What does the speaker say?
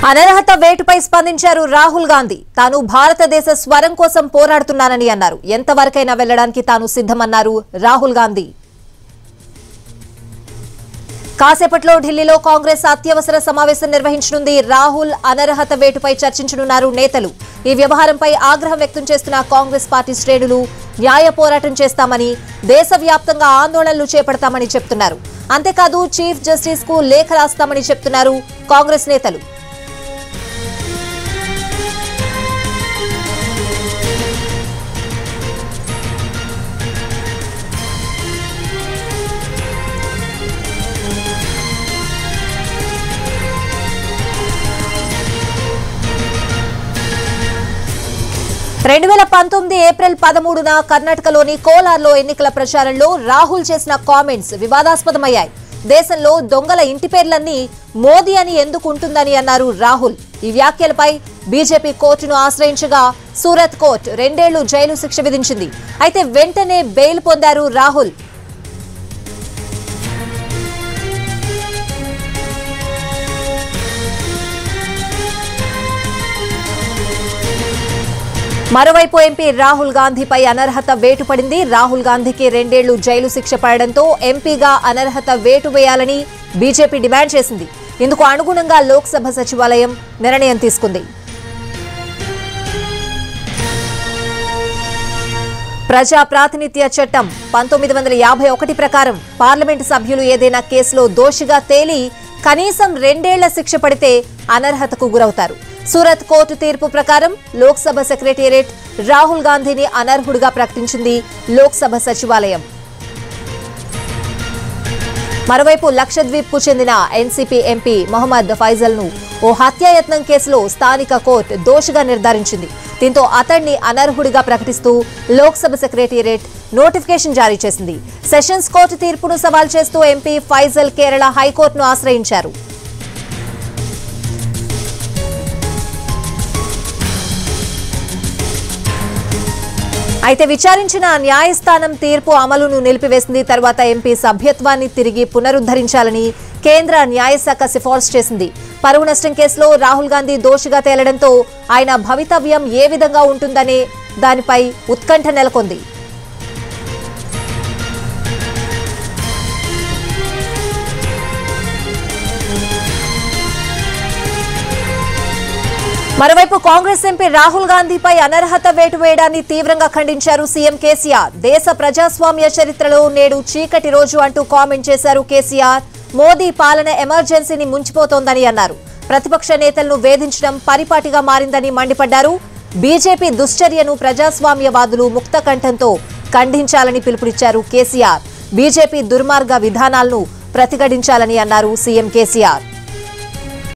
అనర్హత వేటుపై స్పందించారు రాహుల్ గాంధీ తాను భారతదేశ స్వరం కోసం పోరాడుతున్నానని అన్నారు ఎంతవరకైనా వెళ్లడానికి తాను సిద్ధమన్నారు రాహుల్ గాంధీ కాసేపట్లో ఢిల్లీలో కాంగ్రెస్ అత్యవసర సమావేశం నిర్వహించనుంది రాహుల్ అనర్హత వేటుపై చర్చించనున్నారు నేతలు ఈ వ్యవహారంపై ఆగ్రహం వ్యక్తం చేస్తున్న కాంగ్రెస్ పార్టీ శ్రేణులు న్యాయ పోరాటం చేస్తామని దేశవ్యాప్తంగా ఆందోళనలు చేపడతామని చెప్తున్నారు అంతేకాదు చీఫ్ జస్టిస్ కు లేఖ రాస్తామని చెప్తున్నారు కాంగ్రెస్ నేతలు రెండు వేల పంతొమ్మిది ఏప్రిల్ పదమూడున కర్ణాటకలోని కోలార్లో ఎన్నికల ప్రచారంలో రాహుల్ చేసిన కామెంట్స్ వివాదాస్పదమయ్యాయి దేశంలో దొంగల ఇంటి పేర్లన్నీ మోదీ అని ఎందుకు ఉంటుందని అన్నారు రాహుల్ ఈ వ్యాఖ్యలపై బీజేపీ కోర్టును ఆశ్రయించగా సూరత్ కోర్టు రెండేళ్లు జైలు శిక్ష విధించింది అయితే వెంటనే బెయిల్ పొందారు రాహుల్ మరోవైపు ఎంపీ రాహుల్ గాంధీపై అనర్హత వేటు పడింది రాహుల్ గాంధీకి రెండేళ్లు జైలు శిక్ష పడడంతో ఎంపీగా అనర్హత వేటు వేయాలని బీజేపీ డిమాండ్ చేసింది ఇందుకు అనుగుణంగా లోక్సభ సచివాలయం నిర్ణయం తీసుకుంది ప్రజా ప్రాతినిధ్య చట్టం పంతొమ్మిది వందల యాభై ఒకటి ప్రకారం పార్లమెంటు సభ్యులు ఏదైనా కేసులో దోషిగా తేలి కనీసం రెండేళ్ల శిక్ష పడితే అనర్హతకు గురవుతారు సూరత్ కోర్టు తీర్పు ప్రకారం లోక్సభ సెక్రటేరియట్ రాహుల్ గాంధీని అనర్హుడిగా ప్రకటించింది లోక్సభ సచివాలయం మరోవైపు లక్షద్వీప్ కు చెందిన ఎన్సీపీ ఎంపీ మొహమ్మద్ ఫైజల్ ను ఓ హత్యాయత్నం కేసులో స్థానిక కోర్టు దోషిగా నిర్ధారించింది దీంతో అతన్ని అనర్హుడిగా ప్రకటిస్తూ లోక్సభ సెక్రటేరియట్ నోటిఫికేషన్ జారీ చేసింది సెషన్స్ కోర్టు తీర్పును సవాల్ చేస్తూ ఎంపీ ఫైజల్ కేరళ హైకోర్టును ఆశ్రయించారు అయితే విచారించిన న్యాయస్థానం తీర్పు అమలును నిలిపివేసింది తర్వాత ఎంపీ సభ్యత్వాన్ని తిరిగి పునరుద్ధరించాలని కేంద్ర న్యాయశాఖ సిఫార్సు చేసింది పరువు నష్టం కేసులో రాహుల్ గాంధీ దోషిగా తేలడంతో ఆయన భవితవ్యం ఏ విధంగా ఉంటుందనే దానిపై ఉత్కంఠ నెలకొంది మరోవైపు కాంగ్రెస్ ఎంపీ రాహుల్ గాంధీపై అనర్హత వేటు వేయడాన్ని తీవ్రంగా ఖండించారు సీఎం కేసీఆర్ దేశ ప్రజాస్వామ్య చరిత్రలో నేడు చీకటి రోజు అంటూ కామెంట్ చేశారు కేసీఆర్ మోదీ పాలన ఎమర్జెన్సీని ముంచిపోతోందని అన్నారు ప్రతిపక్ష నేతలను వేధించడం పరిపాటిగా మారిందని మండిపడ్డారు బీజేపీ దుశ్చర్యను ప్రజాస్వామ్యవాదులు ముక్త కంఠంతో ఖండించాలని పిలుపునిచ్చారు కేసీఆర్ బీజేపీ దుర్మార్గ విధానాలను ప్రతిఘటించాలని అన్నారు సీఎం కేసీఆర్